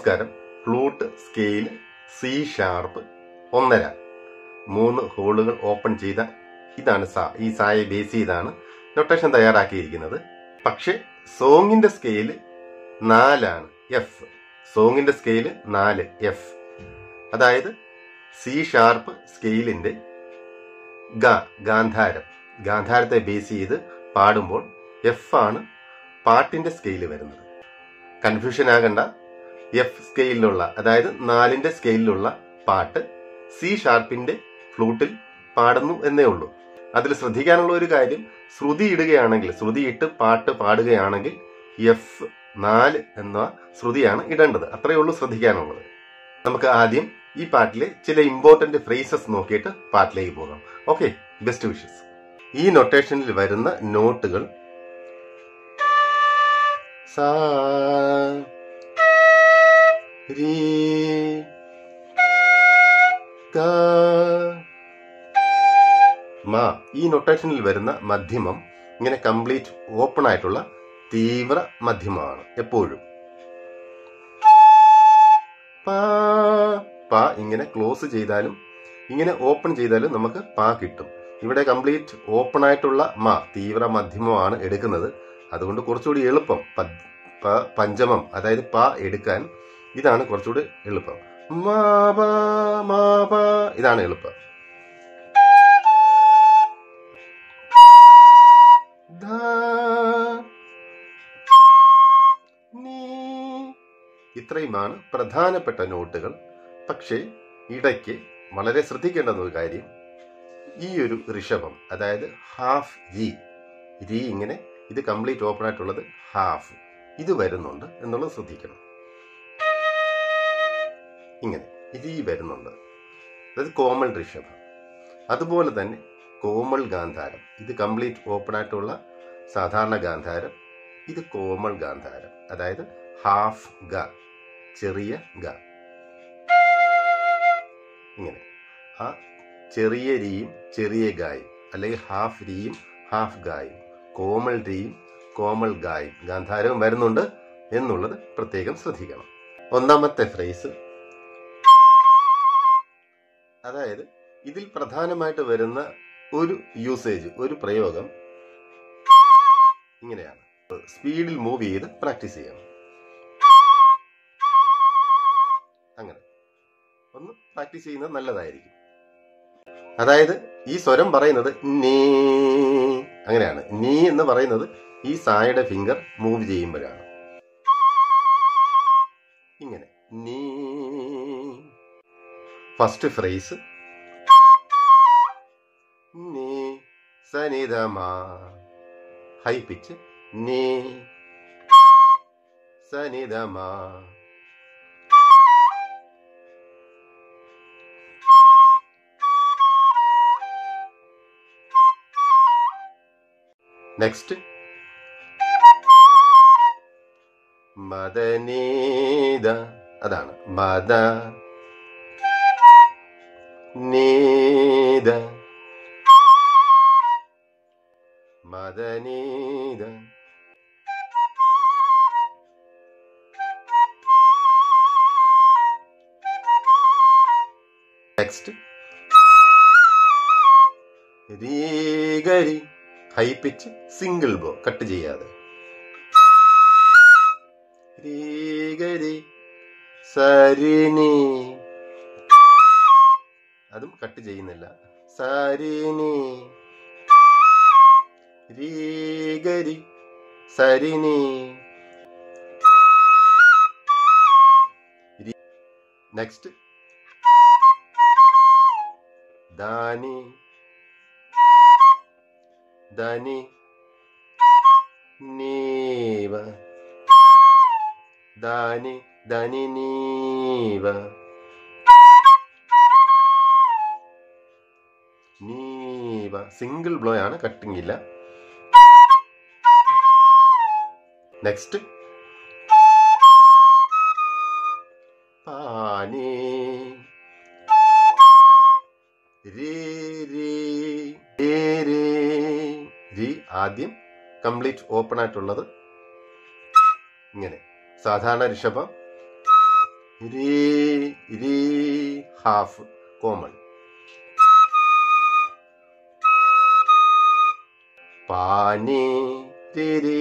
നമസ്കാരം flute scale C sharp ഒന്നര മൂന്ന് ഹോളുകൾ ഓപ്പൺ ചെയ്ത ഇതാണ് സാ ഈ സായെ ബേസ് ചെയ്താണ് നൊട്ടേഷൻ തയ്യാറാക്കിയിരിക്കുന്നത് പക്ഷെ സോങ്ങിന്റെ സ്കെയില് നാലാണ് എഫ് സോങ്ങിന്റെ സ്കെയില് നാല് എഫ് അതായത് സി ഷാർപ്പ് സ്കെയിലിന്റെ ഗ ഗാന്ധാരം ഗാന്ധാരത്തെ ബേസ് ചെയ്ത് പാടുമ്പോൾ എഫ് ആണ് പാട്ടിന്റെ സ്കെയില് വരുന്നത് കൺഫ്യൂഷൻ ആകണ്ട എഫ് സ്കെയിലിലുള്ള അതായത് നാലിന്റെ സ്കെയിലിലുള്ള പാട്ട് സി ഷാർപ്പിന്റെ ഫ്ലൂട്ടിൽ പാടുന്നു എന്നേ ഉള്ളൂ അതിൽ ശ്രദ്ധിക്കാനുള്ള ഒരു കാര്യം ശ്രുതി ഇടുകയാണെങ്കിൽ ശ്രുതി ഇട്ട് പാട്ട് പാടുകയാണെങ്കിൽ എഫ് നാല് എന്ന ശ്രുതിയാണ് ഇടേണ്ടത് അത്രയേ ഉള്ളൂ ശ്രദ്ധിക്കാനുള്ളത് നമുക്ക് ആദ്യം ഈ പാട്ടിലെ ചില ഇമ്പോർട്ടന്റ് ഫ്രേസസ് നോക്കിയിട്ട് പാട്ടിലേക്ക് പോകാം ഓക്കെ ബെസ്റ്റ് വിഷസ് ഈ നൊട്ടേഷനിൽ വരുന്ന നോട്ടുകൾ സാ രീ ഗ മ ഈ നൊട്ടേഷനിൽ വരുന്ന മധ്യമം ഇങ്ങനെ കംപ്ലീറ്റ് ഓപ്പൺ ആയിട്ടുള്ള തീവ്ര മധ്യമമാണ് എപ്പോഴും പാ പാ ഇങ്ങനെ ക്ലോസ് ചെയ്താലും ഇങ്ങനെ ഓപ്പൺ ചെയ്താലും നമുക്ക് പാ കിട്ടും ഇവിടെ കംപ്ലീറ്റ് ഓപ്പൺ ആയിട്ടുള്ള മ തീവ്ര മധ്യമമാണ് എടുക്കുന്നത് അതുകൊണ്ട് കുറച്ചുകൂടി എളുപ്പം പ- പ- പഞ്ചമം അതായത് പ എടുക്കാൻ ഇതാണ് കുറച്ചുകൂടി എളുപ്പം മാ പാ, മാ പാ, ഇതാണ് എളുപ്പം ധാ, നീ. ഇത്രയുമാണ് പ്രധാനപ്പെട്ട നോട്ടുകൾ പക്ഷേ ഇടയ്ക്ക് വളരെ ശ്രദ്ധിക്കേണ്ട ഒരു കാര്യം ഈ ഒരു ഋഷഭം അതായത് ഹാഫ് ജി രീ ഇങ്ങനെ ഇത് കംപ്ലീറ്റ് ഓപ്പൺ ആയിട്ടുള്ളത് ഹാഫ് ഇത് വരുന്നുണ്ട് എന്നുള്ളത് ശ്രദ്ധിക്കണം ഇങ്ങനെ രീ വരുന്നുണ്ട് അതായത് കോമൾ ഋഷഭം അതുപോലെ തന്നെ കോമൾ ഗാന്ധാരം ഇത് കംപ്ലീറ്റ് ഓപ്പൺ ആയിട്ടുള്ള സാധാരണ ഗാന്ധാരം ഇത് കോമൾ ഗാന്ധാരം അതായത് ഹാഫ് ഗ ചെറിയ ഗ ഇങ്ങനെ ആ ചെറിയ രീയും ചെറിയ ഗായും അല്ലെങ്കിൽ ഹാഫ് രീയും ഹാഫ് ഗായും കോമൾ രീയും കോമൾ ഗായും ഗാന്ധാരവും വരുന്നുണ്ട് എന്നുള്ളത് പ്രത്യേകം ശ്രദ്ധിക്കണം ഒന്നാമത്തെ ഫ്രേസ് അതായത് ഇതിൽ പ്രധാനമായിട്ട് വരുന്ന ഒരു യൂസേജ് ഒരു പ്രയോഗം ഇങ്ങനെയാണ് സ്പീഡിൽ മൂവ് ചെയ്ത് പ്രാക്ടീസ് ചെയ്യണം അങ്ങനെ ഒന്ന് പ്രാക്ടീസ് ചെയ്യുന്നത് നല്ലതായിരിക്കും അതായത് ഈ സ്വരം പറയുന്നത് നീ അങ്ങനെയാണ് നീ എന്ന് പറയുന്നത് ഈ സായുടെ ഫിംഗർ മൂവ് ചെയ്യുമ്പോഴാണ് ഇങ്ങനെ നീ ഫസ്റ്റ് ഫ്രേസ് നീ സനിതമാ ഹൈ പിച്ച് നീ സനിതമാ നെക്സ്റ്റ് മദനീത അതാണ് മദ നീത മദനീത നെക്സ്റ്റ് രീഗരി high pitch single bow cut ചെയ്യാതെ രീഗരി സരിനി അതും കട്ട് ചെയ്യുന്നില്ല സരിനി രീഗരി സരിനി നെക്സ്റ്റ് ദാനി ധനി നീവ ധാനി ധനി നീവ നീവ സിംഗിൾ ബ്ലോ ആണ് കട്ടിങ് ഇല്ല നെക്സ്റ്റ് പാനി രീ രീ രേ രേ ജി ആദ്യം കംപ്ലീറ്റ് ഓപ്പൺ ആയിട്ടുള്ളത് ഇങ്ങനെ സാധാരണ ഋഷഭം രീ രീ ഹാഫ് കോമൺ പാനി രി രി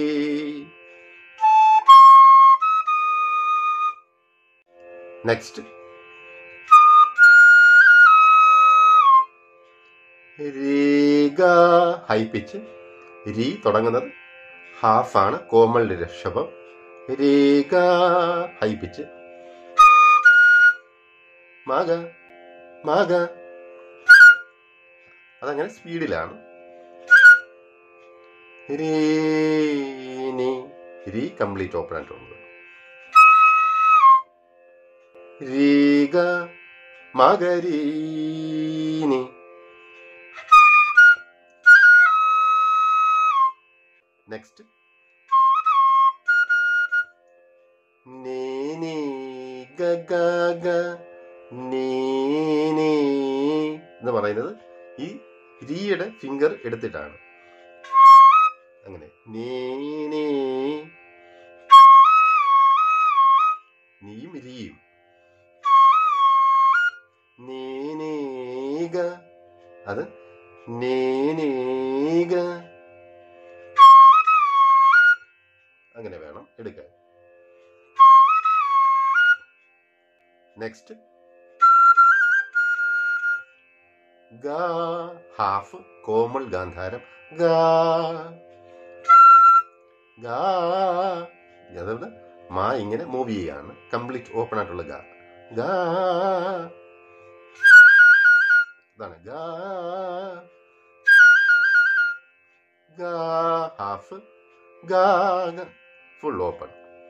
നെക്സ്റ്റ് രീഗ ഹൈ പിച്ച് രീ തുടങ്ങുന്നത് ഹാഫ് ആണ് കോമളുടെ ഋഷഭം രേഖ ഹൈ പിച്ച് മക മക അതങ്ങനെ സ്പീഡിലാണ് രീനി രീ കംപ്ലീറ്റ് ഓപ്പൺ ആയിട്ടുണ്ട് രീഗ മകരീനി നെക്സ്റ്റ് നീ നീ ഗ ഗ ഗ നീ നീ എന്ന് പറയുന്നത് ഈ രീയുടെ ഫിംഗർ എടുത്തിട്ടാണ് അങ്ങനെ നീ നീ നീയും രീയും നീ നീ ഗ അത് നീ നീ ഗ അങ്ങനെ വേണം എടുക്കാൻ നെക്സ്റ്റ് ഗ ഹാഫ് കോമൾ ഗാന്ധാരം ഗ ഗ അതായത് മാ ഇങ്ങനെ മൂവ് ചെയ്യാണ് കംപ്ലീറ്റ് ഓപ്പൺ ആയിട്ടുള്ള ഗ ഗ ഇതാണ് ഗ ഗ ഹാഫ് ഗ ഫുൾ ഓപ്പൺ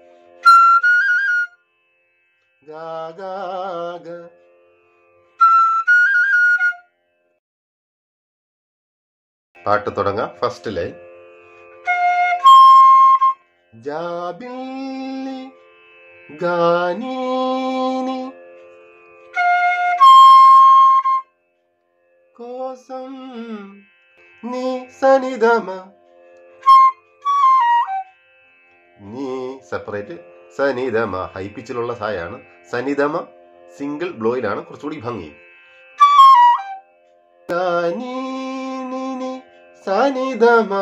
ഗ ഗ ഗ പാട്ട് തുടങ്ങാം ഫസ്റ്റ് ലൈൻ ജാബില്ലി ഗാനീനി കോസം നീ സനിധമ നീ സെപ്പറേറ്റ് സനിധമ ഹൈ പിച്ചിലുള്ള സായാണ് സനിധമ സിംഗിൾ ബ്ലോയിലാണ് കുറച്ചുകൂടി ഭംഗി ഗാനീനി സനിധമ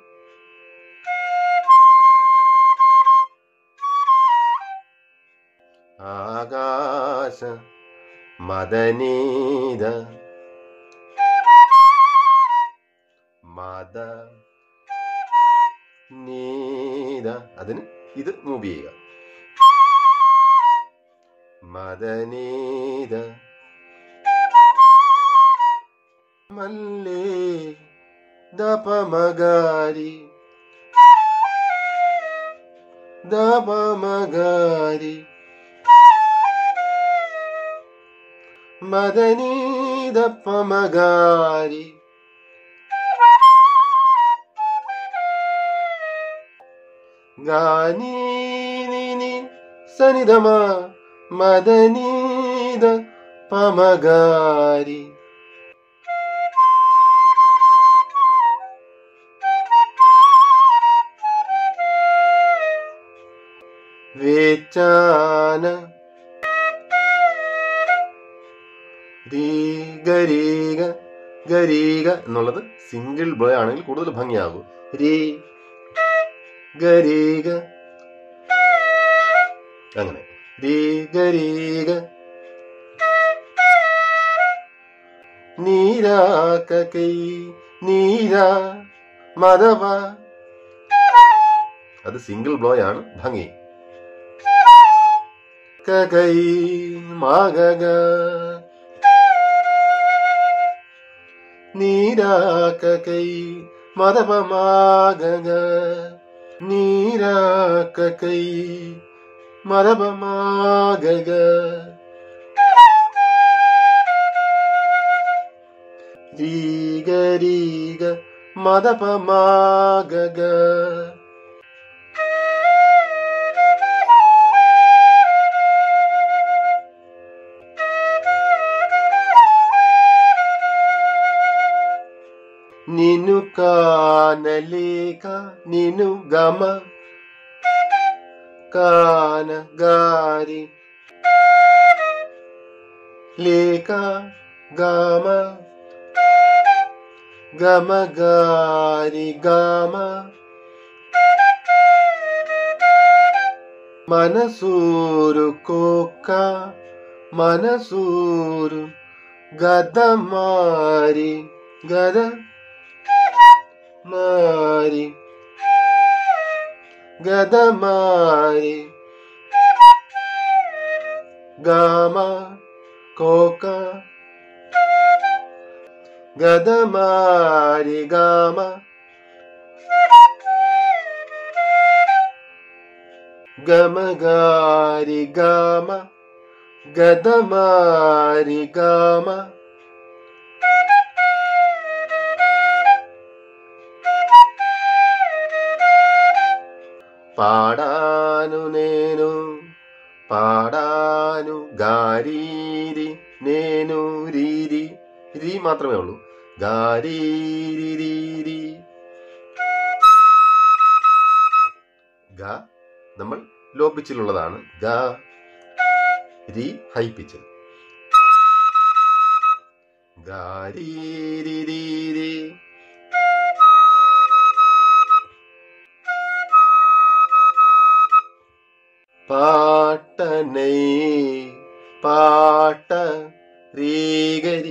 ആകാശ മദനീത മദ നീത അതിന് ഇത് മൂവ് ചെയ്യുക മദനീത മല്ലേ ദപമഗാരി ദപമഗാരി മദനീതപ്പമഗാരി ഗാനീനി സനിധമ മദനീത പമഗാരി വേച്ചാന ഗരീക ഗരീക എന്നുള്ളത് സിംഗിൾ ബ്ലോ ആണെങ്കിൽ കൂടുതൽ ഭംഗിയാകും രീ ഗരീക അങ്ങനെ രീ ഗരീക നീരാക്ക കൈ നീരാ മതവ അത് സിംഗിൾ ബ്ലോ ആണ് ഭംഗി കൈ മാഗക നീരാക്ക കൈ മതപമാഗക നീരാക്ക കൈ മതപമാഗക രീഗ രീഗ മതപമാഗക నిను కానలేక నిను గమ కాన గారి ലേക ഗാമ ഗമ ഗാരി ഗാമ മനസൂരു കോക്ക മനസൂരു ഗതമാരി ഗത മാരി ഗതമാരി ഗാമ കോക്ക ഗതമാരി ഗാമ ഗമഗാരി ഗാമ ഗതമാരി ഗാമ పాడాను నేను పాడాను గారీరి నేను రీరి రీ മാത്രമേ ഉള്ളൂ ഗാരീരി ഗ നമ്മൾ ലോ പിച്ചിലുള്ളതാണ് ഗ രി ഹൈ പിച്ചിൽ ഗാരീരി പാട്ടനൈ പാട്ട റീഗരി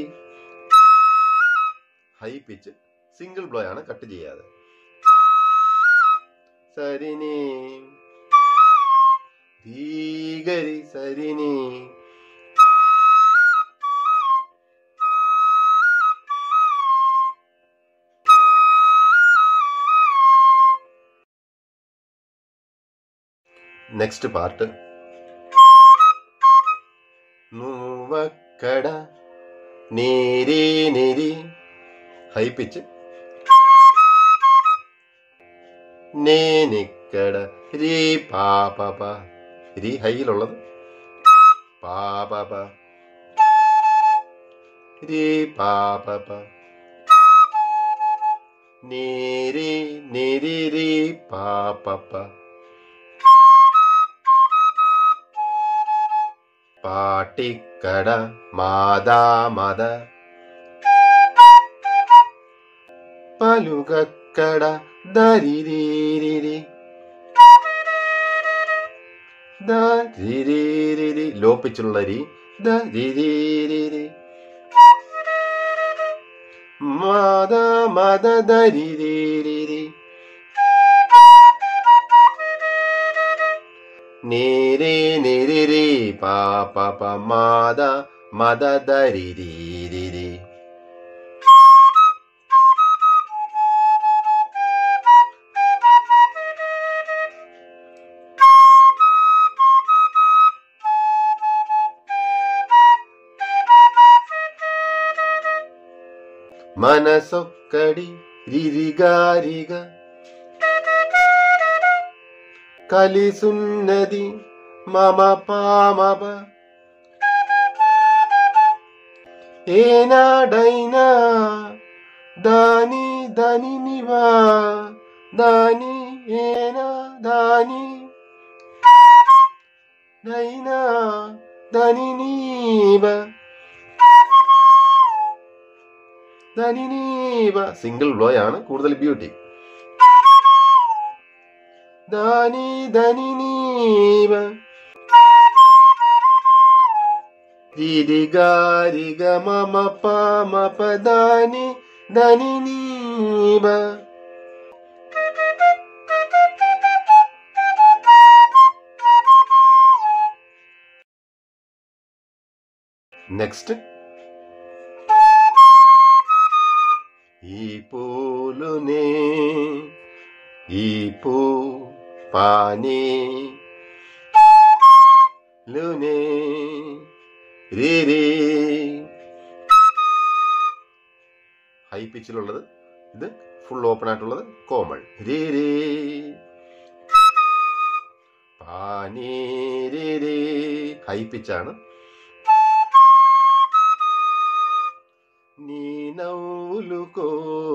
ഹൈ പിച്ച് സിംഗിൾ ബ്ലോ ആണ് കട്ട് ചെയ്യാതെ സരിനി റീഗരി സരിനി നെക്സ്റ്റ് പാർട്ട് നൂവക്കട നീരി നിരി ഹൈ പിച്ച് നേനിക്കട രീ പാപ രീ ഹൈയിലുള്ളത് പാപ രീ പാപ നീരി നിരി രീ പാപ പാട്ടിക്കട മാതാ മത പലുകക്കട ദരിരീരി ദരിരീരി ലോ പിച്ചുള്ള രി ദരിരീരി മത മത ദരിരീരി നീരി നിരി പാപ പ മാത മദ ദരിരീരി മനസ്സൊക്കടി രിരികാരിക കലിസുന്നതി മമ പാമപ ഏനാടൈന ദാനി ധനി നിവ ദാനി ഏന ദാനി ദൈന ധനി നീവ ധനി നീവ സിംഗിൾ ബ്ലോ ആണ് കൂടുതൽ ബ്യൂട്ടി ധാനി ധനി നീവ രിരിഗാരിഗ മമ പാമ പദാനി ധനി നീവ നെക്സ്റ്റ് ഈ പൂലുനെ ഈ പൂ പാനി ലുനെ രീരി ഹൈ പിച്ചിലുള്ളത് ഇത് ഫുൾ ഓപ്പൺ ആയിട്ടുള്ളത് കോമൾ രീരി പാനി രീരി ഹൈ പിച്ചാണ് നീ നൗലുകോ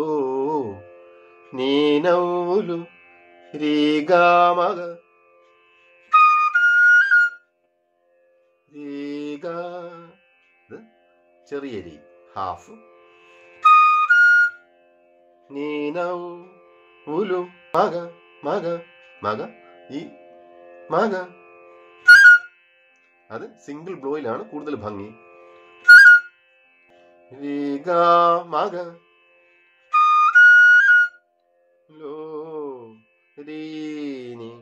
നീ നൗലു രീഗാമക രീഗ ഇത് ചെറിയ രീ ഹാഫ് നീനൗ ഉലു മക മക മക ഈ മക അത് സിംഗിൾ ബ്ലോയിലാണ് കൂടുതൽ ഭംഗി രീ ഗ മക ലോ രീ നി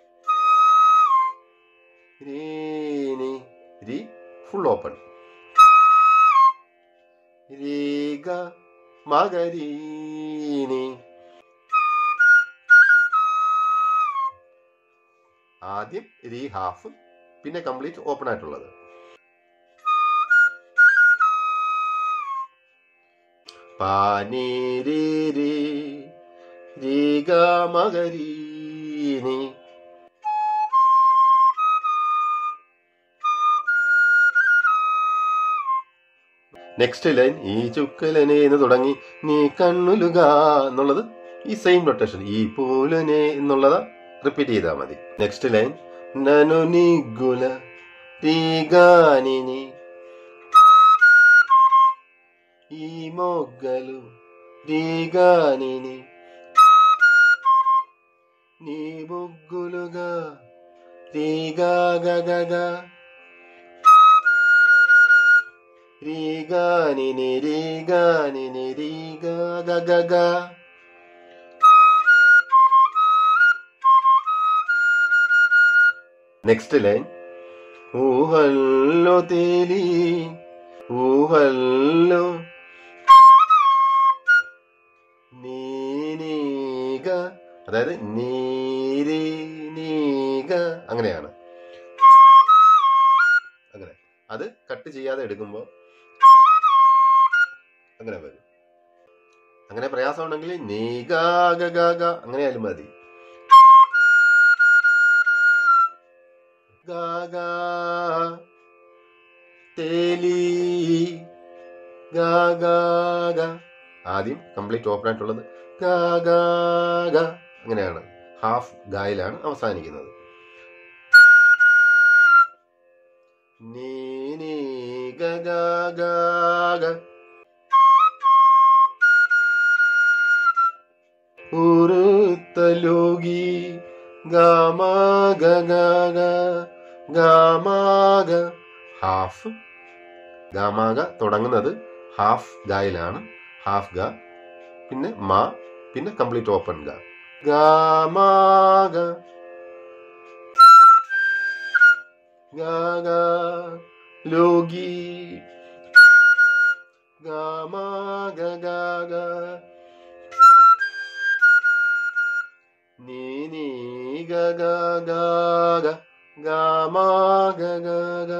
രീ നി രീ ഫുൾ ഓപ്പൺ രീ ഗ മകരീനി ആദ്യം രീ ഹാഫ് പിന്നെ കംപ്ലീറ്റ് ഓപ്പൺ ആയിട്ടുള്ളത് പാനി രീ രീ രീ ഗ മകരീനി നെക്സ്റ്റ് ലൈൻ ഈ ചുക്കലനെ എന്ന് തുടങ്ങി നീ കണ്ണുലുക എന്നുള്ളത് ഈ സെയിം നൊട്ടേഷൻ ഈ പൂലനെ എന്നുള്ളത് റിപ്പീറ്റ് ചെയ്താൽ മതി നെക്സ്റ്റ് ലൈൻ നനു നിഗുല തീഗാനിനി ഈ మొగ్గలు తీగానిని నీ బొగ్గులుగా తీగాగగగా రీగానిని రీగానిని రీగాగగగా నెక్స్ట్ లైన్ ఊహల్లో తేలి ఊహల్లో നീനീക അതായത് നീരി നീക അങ്ങനെയാണ് അങ്ങനെ അത് കട്ട് ചെയ്യാതെ എടുക്കുമ്പോൾ അങ്ങനെ വരും അങ്ങനെ പ്രയാസമുണ്ടെങ്കിൽ നീഗാഗാഗ അങ്ങനെ ആയാലും മതി ഗാഗാ തേലി ഗാഗാഗ ആദ്യം കംപ്ലീറ്റ് ഓപ്പൺ ആയിട്ടുള്ളത് ഗാ ഗാ ഗ അങ്ങനെയാണ് ഹാഫ് ഗായിലാണ് അവസാനിക്കുന്നത് നീ നീ ഗ ഗ ഗ ഗ. ഉറുത്ത ലോകി ഗാമ ഗ ഗ ഗ ഗാമ ഗ ഹാഫ് ഗാമാഗ തുടങ്ങുന്നത് ഹാഫ് ഗായിലാണ് ഹാഫ് ഗ പിന്നെ മ പിന്നെ കംപ്ലീറ്റ് ഓപ്പൺ ഗ ഗാമാഗ ഗാഗ ലോകി ഗാമാഗ ഗാഗ നീ നീ ഗ ഗ ഗ ഗ ഗാമാഗ ഗ ഗ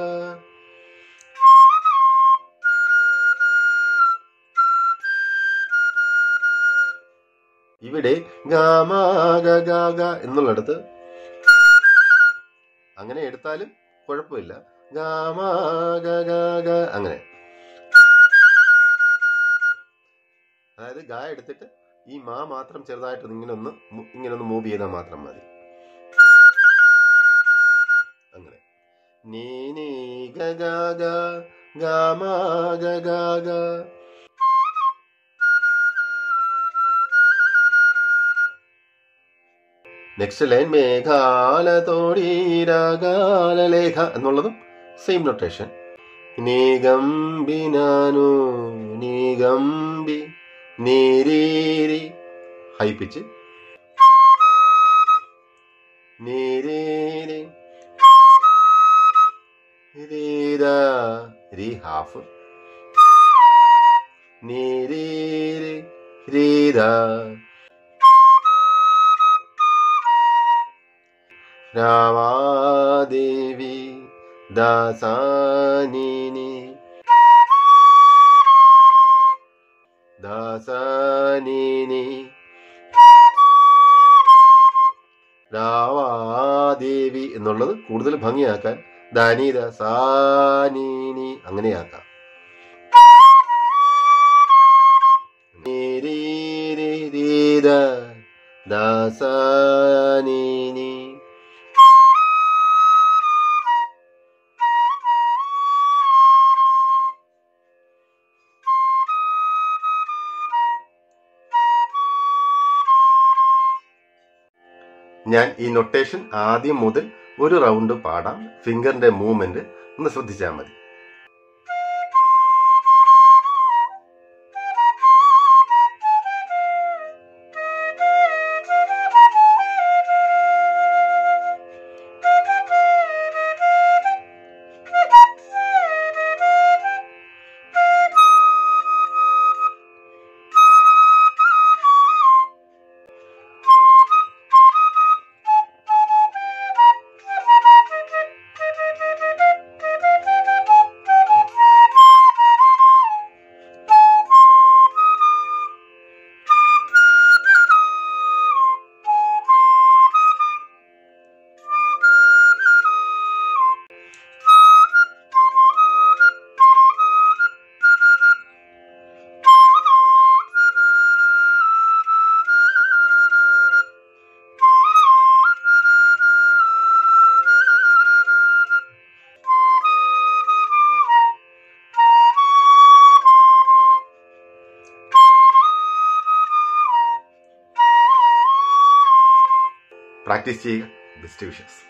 ഇവിടെ ഗാമാഗ ഗാഗ എന്നുള്ളിടത്ത് അങ്ങനെ എടുത്താലും കുഴപ്പമില്ല ഗാമാഗ ഗാഗ അങ്ങനെ അതായത് ഗാ എടുത്തിട്ട് ഈ മാ മാത്രം ചെറുതായിട്ട് ഇങ്ങനെ ഒന്ന് മു- ഇങ്ങനെ ഒന്ന് മൂവ് ചെയ്താൽ മാത്രം മതി അങ്ങനെ നീ നീ ഗ ഗ ഗ ഗാമാഗ ഗാഗ നെക്സ്റ്റ് ലൈൻ മേഘാല തോടീരാകാല ലേഖ എന്നുള്ളതും സെയിം നൊട്ടേഷൻ നീഗംബി നാനു നീഗംബി നീരീരി ഹൈ പിച്ച് നീരീരി രീര രീ ഹാഫ് നീരീരി രീര രാവാദേവി ദാസാനിനി ദാസാനിനി രാവാദേവി എന്നുള്ളത് കൂടുതൽ ഭംഗിയാക്കാൻ ദാനീത സാനീനി അങ്ങനെയാക്കാം നീരീരീരീര ദാസാനീനി ഞാൻ ഈ നൊട്ടേഷൻ ആദ്യം മുതൽ ഒരു റൗണ്ട് പാടാം ഫിംഗറിന്റെ മൂവ്മെന്റ് ഒന്ന് ശ്രദ്ധിച്ചാൽ മതി പ്രാക്ടീസ് ചെയ്യുക ബെസ്റ്റ് വിഷസ്